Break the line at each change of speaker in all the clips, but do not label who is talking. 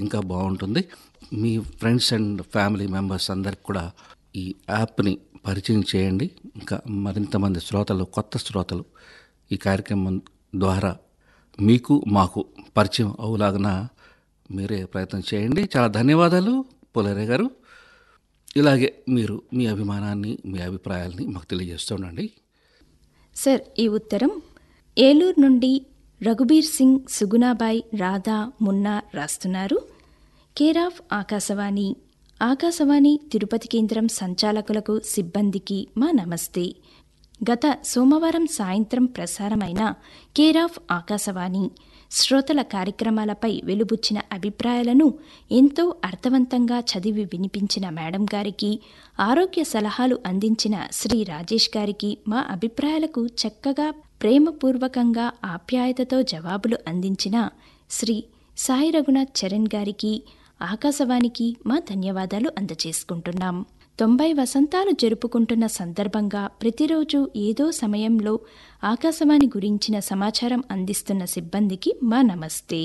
ఇంకా బాగుంటుంది మీ ఫ్రెండ్స్ అండ్ ఫ్యామిలీ మెంబర్స్ అందరికి కూడా ఈ యాప్ని పరిచయం చేయండి ఇంకా మరింత మంది శ్రోతలు కొత్త శ్రోతలు ఈ కార్యక్రమం ద్వారా మీకు మాకు పరిచయం అవులాగన మీరే ప్రయత్నం చేయండి చాలా ధన్యవాదాలు పోలేరే గారు ఇలాగే మీరు మీ అభిమానాన్ని మీ అభిప్రాయాల్ని మాకు తెలియజేస్తూ ఉండండి
సార్ ఈ ఉత్తరం ఏలూరు నుండి రఘుబీర్ సింగ్ సుగుణాబాయ్ రాధా మున్నా రాస్తున్నారు కేర్ ఆఫ్ ఆకాశవాణి ఆకాశవాణి తిరుపతి కేంద్రం సంచాలకులకు సిబ్బందికి మా నమస్తే గత సోమవారం సాయంత్రం ప్రసారమైన కేర్ ఆఫ్ ఆకాశవాణి శ్రోతల కార్యక్రమాలపై వెలుబుచ్చిన అభిప్రాయాలను ఎంతో అర్థవంతంగా చదివి వినిపించిన మేడం గారికి ఆరోగ్య సలహాలు అందించిన శ్రీ రాజేష్ గారికి మా అభిప్రాయాలకు చక్కగా ప్రేమపూర్వకంగా ఆప్యాయతతో జవాబులు అందించిన శ్రీ సాయి రఘునాథ్ చరణ్ గారికి ఆకాశవాణికి మా ధన్యవాదాలు అందజేసుకుంటున్నాం తొంభై వసంతాలు జరుపుకుంటున్న సందర్భంగా ప్రతిరోజు ఏదో సమయంలో ఆకాశవాణి గురించిన సమాచారం అందిస్తున్న సిబ్బందికి మా నమస్తే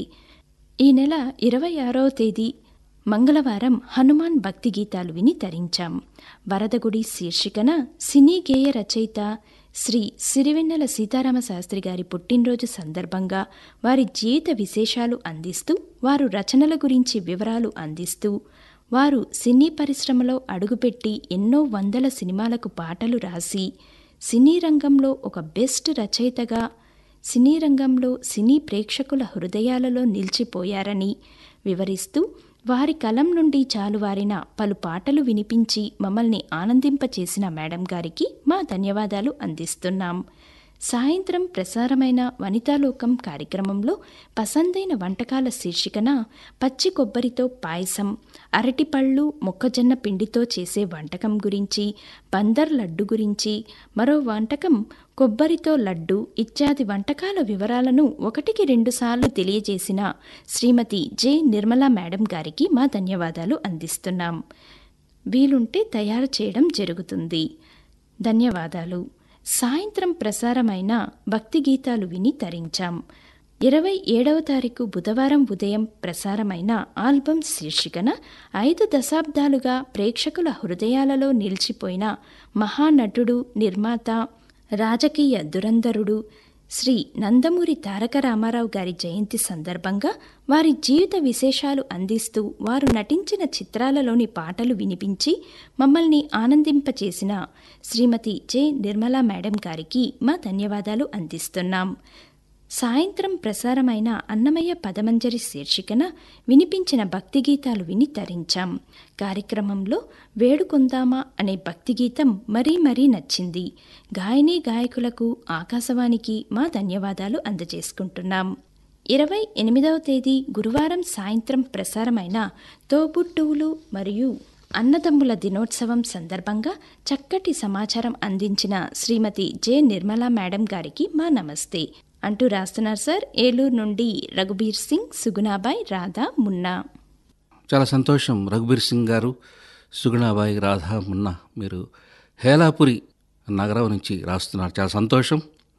ఈ నెల ఇరవై ఆరవ తేదీ మంగళవారం హనుమాన్ భక్తి గీతాలు విని తరించాం వరదగుడి శీర్షికన సినీ గేయ రచయిత శ్రీ సిరివెన్నెల సీతారామ శాస్త్రి గారి పుట్టినరోజు సందర్భంగా వారి జీవిత విశేషాలు అందిస్తూ వారు రచనల గురించి వివరాలు అందిస్తూ వారు సినీ పరిశ్రమలో అడుగుపెట్టి ఎన్నో వందల సినిమాలకు పాటలు రాసి సినీ రంగంలో ఒక బెస్ట్ రచయితగా సినీ రంగంలో సినీ ప్రేక్షకుల హృదయాలలో నిలిచిపోయారని వివరిస్తూ వారి కలం నుండి జాలువారిన పలు పాటలు వినిపించి మమ్మల్ని ఆనందింపచేసిన మేడం గారికి మా ధన్యవాదాలు అందిస్తున్నాం సాయంత్రం ప్రసారమైన వనితాలోకం కార్యక్రమంలో పసందైన వంటకాల శీర్షికన పచ్చి కొబ్బరితో పాయసం అరటిపళ్ళు మొక్కజొన్న పిండితో చేసే వంటకం గురించి బందర్ లడ్డు గురించి మరో వంటకం కొబ్బరితో లడ్డు ఇత్యాది వంటకాల వివరాలను ఒకటికి రెండుసార్లు తెలియజేసిన శ్రీమతి జె నిర్మలా మేడం గారికి మా ధన్యవాదాలు అందిస్తున్నాం వీలుంటే తయారు చేయడం జరుగుతుంది ధన్యవాదాలు సాయంత్రం ప్రసారమైన భక్తి గీతాలు విని తరించాం ఇరవై ఏడవ తారీఖు బుధవారం ఉదయం ప్రసారమైన ఆల్బమ్ శీర్షికన ఐదు దశాబ్దాలుగా ప్రేక్షకుల హృదయాలలో నిలిచిపోయిన మహానటుడు నిర్మాత రాజకీయ దురంధరుడు శ్రీ నందమూరి తారక రామారావు గారి జయంతి సందర్భంగా వారి జీవిత విశేషాలు అందిస్తూ వారు నటించిన చిత్రాలలోని పాటలు వినిపించి మమ్మల్ని ఆనందింపచేసిన శ్రీమతి జె నిర్మలా మేడం గారికి మా ధన్యవాదాలు అందిస్తున్నాం సాయంత్రం ప్రసారమైన అన్నమయ్య పదమంజరి శీర్షికన వినిపించిన భక్తి గీతాలు విని తరించాం కార్యక్రమంలో వేడుకొందామా అనే భక్తి గీతం మరీ మరీ నచ్చింది గాయని గాయకులకు ఆకాశవాణికి మా ధన్యవాదాలు అందజేసుకుంటున్నాం ఇరవై ఎనిమిదవ తేదీ గురువారం సాయంత్రం ప్రసారమైన తోబుట్టువులు మరియు అన్నదమ్ముల దినోత్సవం సందర్భంగా చక్కటి సమాచారం అందించిన శ్రీమతి జె నిర్మలా మేడం గారికి మా నమస్తే అంటూ రాస్తున్నారు సార్ ఏలూరు నుండి రఘుబీర్ సింగ్ సుగుణాబాయ్ రాధా మున్నా
చాలా సంతోషం రఘుబీర్ సింగ్ గారు సుగుణాబాయి రాధా మున్నా మీరు హేలాపురి నగరం నుంచి రాస్తున్నారు చాలా సంతోషం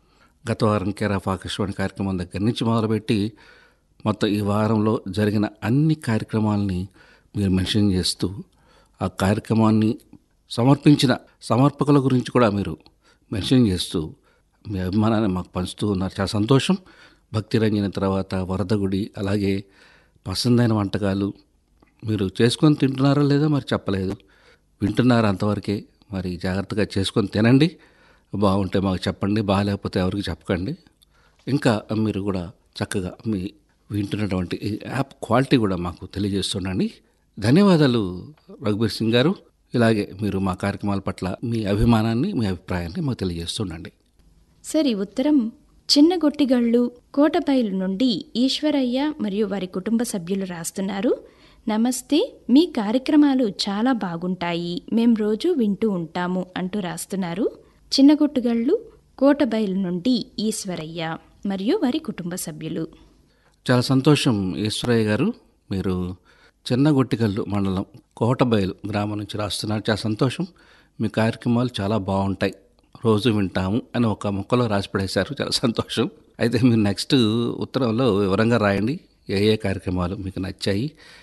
గత వారం కేర్ ఆఫ్ ఆకాశవాణి కార్యక్రమం దగ్గర నుంచి మొదలుపెట్టి మొత్తం ఈ వారంలో జరిగిన అన్ని కార్యక్రమాలని మీరు మెన్షన్ చేస్తూ ఆ కార్యక్రమాన్ని సమర్పించిన సమర్పకుల గురించి కూడా మీరు మెన్షన్ చేస్తూ మీ అభిమానాన్ని మాకు పంచుతూ ఉన్నారు చాలా సంతోషం భక్తి రంజన తర్వాత వరదగుడి అలాగే పసందైన వంటకాలు మీరు చేసుకొని తింటున్నారో లేదో మరి చెప్పలేదు వింటున్నారు అంతవరకే మరి జాగ్రత్తగా చేసుకొని తినండి బాగుంటే మాకు చెప్పండి బాగాలేకపోతే ఎవరికి చెప్పకండి ఇంకా మీరు కూడా చక్కగా మీ వింటున్నటువంటి ఈ యాప్ క్వాలిటీ కూడా మాకు తెలియజేస్తుండండి ధన్యవాదాలు రఘుబీర్ సింగ్ గారు ఇలాగే మీరు మా కార్యక్రమాల పట్ల మీ అభిమానాన్ని మీ అభిప్రాయాన్ని మాకు తెలియజేస్తుండండి
సార్ ఈ ఉత్తరం చిన్న గొట్టిగళ్ళు కోటబయలు నుండి ఈశ్వరయ్య మరియు వారి కుటుంబ సభ్యులు రాస్తున్నారు నమస్తే మీ కార్యక్రమాలు చాలా బాగుంటాయి మేం రోజు వింటూ ఉంటాము అంటూ రాస్తున్నారు చిన్నగొట్టుగళ్ళు కోటబయలు నుండి ఈశ్వరయ్య మరియు వారి కుటుంబ సభ్యులు
చాలా సంతోషం ఈశ్వరయ్య గారు మీరు చిన్నగొట్టికల్లు మండలం కోటబయలు గ్రామం నుంచి రాస్తున్నారు చాలా సంతోషం మీ కార్యక్రమాలు చాలా బాగుంటాయి రోజు వింటాము అని ఒక ముక్కలో రాసి పడేశారు చాలా సంతోషం అయితే మీరు నెక్స్ట్ ఉత్తరంలో వివరంగా రాయండి ఏ ఏ కార్యక్రమాలు మీకు నచ్చాయి